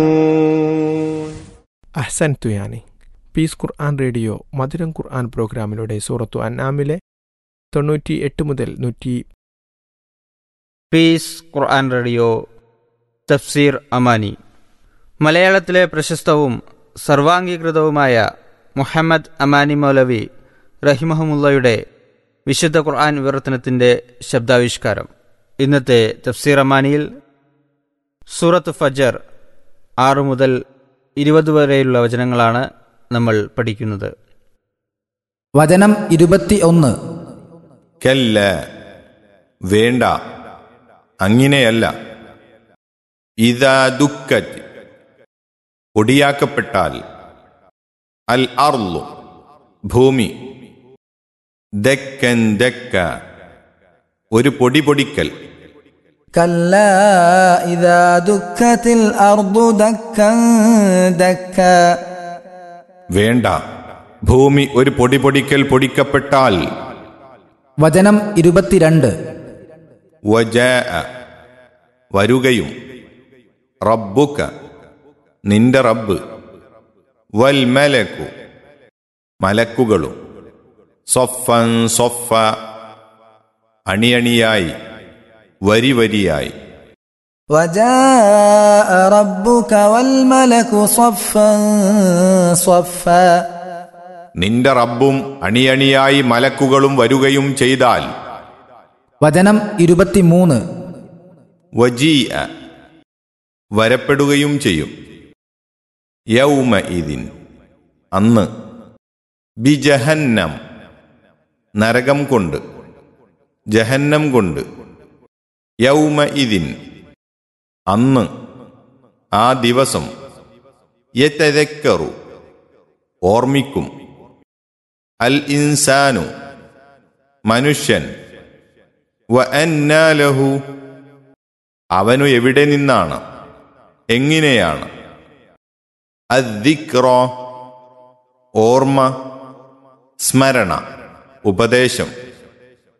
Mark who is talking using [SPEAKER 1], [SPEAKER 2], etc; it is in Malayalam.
[SPEAKER 1] അഹ്സൻ തുയാനി പീസ് ഖുർആൻ റേഡിയോ മധുരം ഖുർആൻ പ്രോഗ്രാമിലൂടെ സൂറത്തു അന്നാമിലെ തൊണ്ണൂറ്റി എട്ട് മുതൽ നൂറ്റി
[SPEAKER 2] പീസ് ഖുർആൻ റേഡിയോ തഫ്സീർ അമാനി മലയാളത്തിലെ പ്രശസ്തവും സർവാംഗീകൃതവുമായ മുഹമ്മദ് അമാനി മൗലവി റഹിമഹമുല്ലയുടെ വിശുദ്ധ ഖുർആൻ വിവർത്തനത്തിൻ്റെ ശബ്ദാവിഷ്കാരം ഇന്നത്തെ തഫ്സീർ അമാനിയിൽ സൂറത്ത് ഫജർ ആറ് മുതൽ ഇരുപത് വരെയുള്ള വചനങ്ങളാണ് നമ്മൾ പഠിക്കുന്നത്
[SPEAKER 3] വചനം ഇരുപത്തി ഒന്ന്
[SPEAKER 4] കല്ല വേണ്ട അങ്ങനെയല്ല ഇതാ ദുഃഖറ്റ് പൊടിയാക്കപ്പെട്ടാൽ അൽ അർലു ഭൂമി ദക്കൻ ദക്ക ഒരു പൊടി പൊടിക്കൽ
[SPEAKER 3] كلا إذا دكت الأرض دكا دكا
[SPEAKER 4] വേണ്ട ഭൂമി ഒരു പൊടി പൊടിക്കൽ പൊടിക്കപ്പെട്ടാൽ
[SPEAKER 3] വചനം ഇരുപത്തിരണ്ട്
[SPEAKER 4] വജാ വരുകയും റബ്ബുക നിന്റെ റബ്ബ് വൽ മലക്കു മലക്കുകളും സൊഫൻ സൊഫ അണിയണിയായി വരി വരിയായി
[SPEAKER 3] وجاء ربك والملك صفا صفا
[SPEAKER 4] നിന്റെ റബ്ബും അണിയണിയായി മലക്കുകളും വരുകയും ചെയ്താൽ
[SPEAKER 3] വചനം ഇരുപത്തിമൂന്ന്
[SPEAKER 4] വജീ വരപ്പെടുകയും ചെയ്യും യൗമ ഇതിൻ അന്ന് ബിജഹന്നം നരകം കൊണ്ട് ജഹന്നം കൊണ്ട് യൗമ ഇതിൻ അന്ന് ആ ദിവസം യതദക്കറു ഓർമ്മിക്കും അൽ ഇൻസാനു മനുഷ്യൻ വ അന്നാലഹു അവനു എവിടെ നിന്നാണ് എങ്ങനെയാണ് അദ്ദിക്റോ ഓർമ്മ സ്മരണ ഉപദേശം